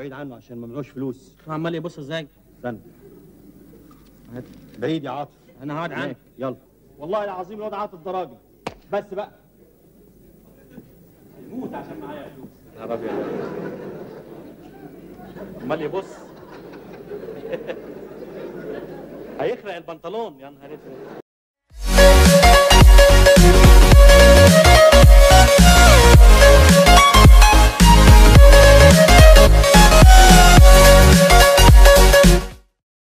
بعيد عنه عشان ما معوش فلوس عمال يبص ازاي استنى بعيد يا عاطف انا هقعد عنك هناك يلا والله العظيم الواد عاطف ده راجل بس بقى يموت عشان معايا فلوس نهار ابيض عمال يبص هيخرق البنطلون يا نهار اسود